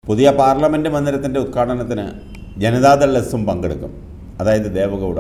പുതിയ പാർലമെൻറ്റ് മന്ദിരത്തിൻ്റെ ഉദ്ഘാടനത്തിന് ജനതാദൾ എസും പങ്കെടുക്കും അതായത് ദേവഗൗഡ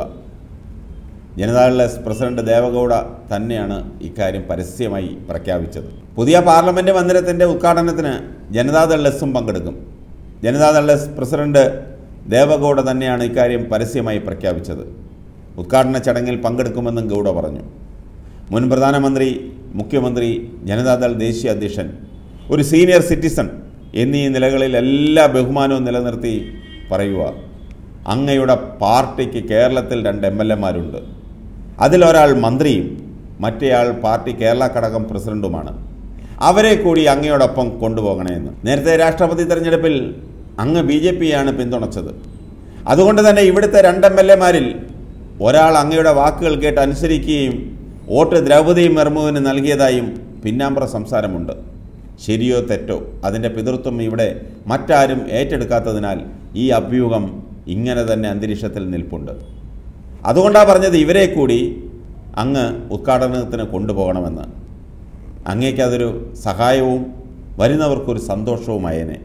ജനതാദൾ എസ് പ്രസിഡന്റ് ദേവഗൗഡ തന്നെയാണ് ഇക്കാര്യം പരസ്യമായി പ്രഖ്യാപിച്ചത് പുതിയ പാർലമെൻറ്റ് മന്ദിരത്തിൻ്റെ ഉദ്ഘാടനത്തിന് ജനതാദൾ എസും പങ്കെടുക്കും ജനതാദൾ എസ് പ്രസിഡന്റ് ദേവഗൗഡ തന്നെയാണ് ഇക്കാര്യം പരസ്യമായി പ്രഖ്യാപിച്ചത് ഉദ്ഘാടന ചടങ്ങിൽ പങ്കെടുക്കുമെന്നും ഗൗഡ പറഞ്ഞു മുൻ പ്രധാനമന്ത്രി മുഖ്യമന്ത്രി ജനതാദൾ ദേശീയ അധ്യക്ഷൻ ഒരു സീനിയർ സിറ്റിസൺ എന്നീ നിലകളിൽ എല്ലാ ബഹുമാനവും നിലനിർത്തി പറയുക അങ്ങയുടെ പാർട്ടിക്ക് കേരളത്തിൽ രണ്ട് എം എൽ എമാരുണ്ട് അതിലൊരാൾ മന്ത്രിയും മറ്റേയാൾ പാർട്ടി കേരള ഘടകം പ്രസിഡന്റുമാണ് അവരെ കൂടി അങ്ങയോടൊപ്പം കൊണ്ടുപോകണമെന്ന് നേരത്തെ രാഷ്ട്രപതി തെരഞ്ഞെടുപ്പിൽ അങ്ങ് ബി ജെ പിയാണ് പിന്തുണച്ചത് അതുകൊണ്ട് തന്നെ ഇവിടുത്തെ രണ്ട് എം എൽ എമാരിൽ ഒരാൾ അങ്ങയുടെ വാക്കുകൾ കേട്ട് അനുസരിക്കുകയും വോട്ട് ദ്രൗപദി മുർമുവിന് നൽകിയതായും പിന്നാമ്പറ സംസാരമുണ്ട് ശരിയോ തെറ്റോ അതിൻ്റെ പിതൃത്വം ഇവിടെ മറ്റാരും ഏറ്റെടുക്കാത്തതിനാൽ ഈ അഭ്യൂഹം ഇങ്ങനെ തന്നെ അന്തരീക്ഷത്തിൽ നിൽപ്പുണ്ട് അതുകൊണ്ടാണ് പറഞ്ഞത് ഇവരെ കൂടി അങ്ങ് ഉദ്ഘാടനത്തിന് കൊണ്ടുപോകണമെന്ന് അങ്ങേക്ക് അതൊരു സഹായവും വരുന്നവർക്കൊരു സന്തോഷവുമായേനെ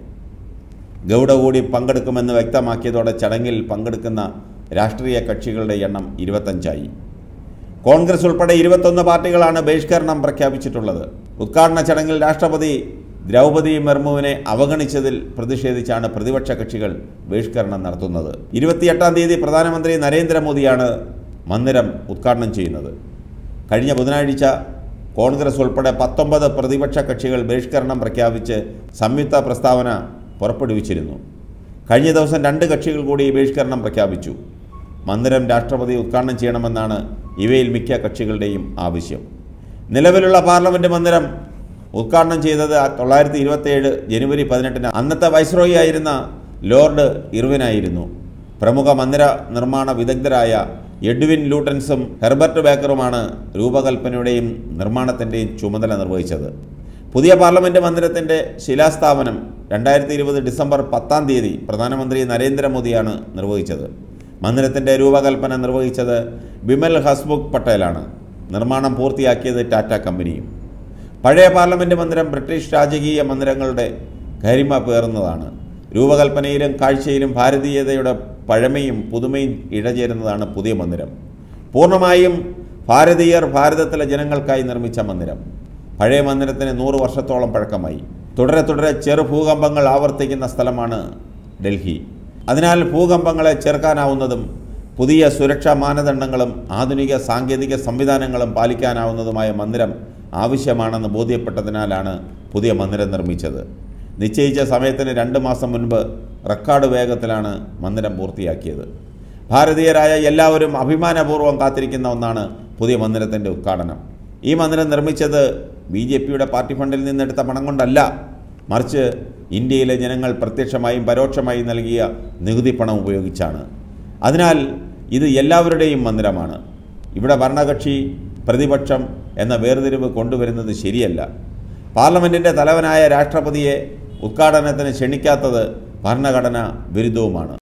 ഗൗഡ കൂടി പങ്കെടുക്കുമെന്ന് വ്യക്തമാക്കിയതോടെ ചടങ്ങിൽ പങ്കെടുക്കുന്ന രാഷ്ട്രീയ കക്ഷികളുടെ എണ്ണം ഇരുപത്തഞ്ചായി കോൺഗ്രസ് ഉൾപ്പെടെ ഇരുപത്തൊന്ന് പാർട്ടികളാണ് ബഹിഷ്കരണം പ്രഖ്യാപിച്ചിട്ടുള്ളത് ഉദ്ഘാടന ചടങ്ങിൽ രാഷ്ട്രപതി ദ്രൗപദി മുർമുവിനെ അവഗണിച്ചതിൽ പ്രതിഷേധിച്ചാണ് പ്രതിപക്ഷ കക്ഷികൾ ബഹിഷ്കരണം നടത്തുന്നത് ഇരുപത്തിയെട്ടാം തീയതി പ്രധാനമന്ത്രി നരേന്ദ്രമോദിയാണ് മന്ദിരം ഉദ്ഘാടനം ചെയ്യുന്നത് കഴിഞ്ഞ ബുധനാഴ്ച കോൺഗ്രസ് ഉൾപ്പെടെ പത്തൊമ്പത് പ്രതിപക്ഷ കക്ഷികൾ ബഹിഷ്കരണം പ്രഖ്യാപിച്ച് സംയുക്ത പ്രസ്താവന പുറപ്പെടുവിച്ചിരുന്നു കഴിഞ്ഞ ദിവസം രണ്ട് കക്ഷികൾ കൂടി ഈ ബഹിഷ്കരണം പ്രഖ്യാപിച്ചു മന്ദിരം രാഷ്ട്രപതി ഉദ്ഘാടനം ചെയ്യണമെന്നാണ് ഇവയിൽ മിക്ക കക്ഷികളുടെയും ആവശ്യം നിലവിലുള്ള പാർലമെൻറ്റ് മന്ദിരം ഉദ്ഘാടനം ചെയ്തത് തൊള്ളായിരത്തി ഇരുപത്തേഴ് ജനുവരി പതിനെട്ടിന് അന്നത്തെ വൈസ്രോയി ആയിരുന്ന ലോർഡ് ഇർവിനായിരുന്നു പ്രമുഖ മന്ദിര നിർമ്മാണ വിദഗ്ധരായ എഡ്വിൻ ലൂട്ടൻസും ഹെർബർട്ട് ബേക്കറുമാണ് രൂപകൽപ്പനയുടെയും നിർമ്മാണത്തിൻ്റെയും ചുമതല നിർവഹിച്ചത് പുതിയ പാർലമെൻറ്റ് മന്ദിരത്തിൻ്റെ ശിലാസ്ഥാപനം രണ്ടായിരത്തി ഇരുപത് ഡിസംബർ പത്താം തീയതി പ്രധാനമന്ത്രി നരേന്ദ്രമോദിയാണ് നിർവഹിച്ചത് മന്ദിരത്തിൻ്റെ രൂപകൽപ്പന നിർവഹിച്ചത് ബിമൽ ഹസ്മുഖ് പട്ടേലാണ് നിർമ്മാണം പൂർത്തിയാക്കിയത് ടാറ്റ കമ്പനിയും പഴയ പാർലമെൻറ്റ് മന്ദിരം ബ്രിട്ടീഷ് രാജകീയ മന്ദിരങ്ങളുടെ ഗരിമ പേറുന്നതാണ് രൂപകൽപ്പനയിലും കാഴ്ചയിലും ഭാരതീയതയുടെ പഴമയും പുതുമയും ഇഴചേരുന്നതാണ് പുതിയ മന്ദിരം പൂർണ്ണമായും ഭാരതീയർ ഭാരതത്തിലെ ജനങ്ങൾക്കായി നിർമ്മിച്ച മന്ദിരം പഴയ മന്ദിരത്തിന് നൂറ് വർഷത്തോളം പഴക്കമായി തുടരെ തുടരെ ചെറു ഭൂകമ്പങ്ങൾ ആവർത്തിക്കുന്ന സ്ഥലമാണ് ഡൽഹി അതിനാൽ ഭൂകമ്പങ്ങളെ ചെറുക്കാനാവുന്നതും പുതിയ സുരക്ഷാ മാനദണ്ഡങ്ങളും ആധുനിക സാങ്കേതിക സംവിധാനങ്ങളും പാലിക്കാനാവുന്നതുമായ മന്ദിരം ആവശ്യമാണെന്ന് ബോധ്യപ്പെട്ടതിനാലാണ് പുതിയ മന്ദിരം നിർമ്മിച്ചത് നിശ്ചയിച്ച സമയത്തിന് രണ്ട് മാസം മുൻപ് റെക്കോർഡ് വേഗത്തിലാണ് മന്ദിരം പൂർത്തിയാക്കിയത് ഭാരതീയരായ എല്ലാവരും അഭിമാനപൂർവ്വം കാത്തിരിക്കുന്ന ഒന്നാണ് പുതിയ മന്ദിരത്തിൻ്റെ ഉദ്ഘാടനം ഈ മന്ദിരം നിർമ്മിച്ചത് ബി ജെ പിയുടെ പാർട്ടി ഫണ്ടിൽ നിന്നെടുത്ത പണം കൊണ്ടല്ല മറിച്ച് ഇന്ത്യയിലെ ജനങ്ങൾ പ്രത്യക്ഷമായും പരോക്ഷമായും നൽകിയ നികുതി പണം ഉപയോഗിച്ചാണ് അതിനാൽ ഇത് എല്ലാവരുടെയും മന്ദിരമാണ് ഇവിടെ ഭരണകക്ഷി പ്രതിപക്ഷം എന്ന വേർതിരിവ് കൊണ്ടുവരുന്നത് ശരിയല്ല പാർലമെൻറ്റിൻ്റെ തലവനായ രാഷ്ട്രപതിയെ ഉദ്ഘാടനത്തിന് ക്ഷണിക്കാത്തത് ഭരണഘടന വിരുദ്ധവുമാണ്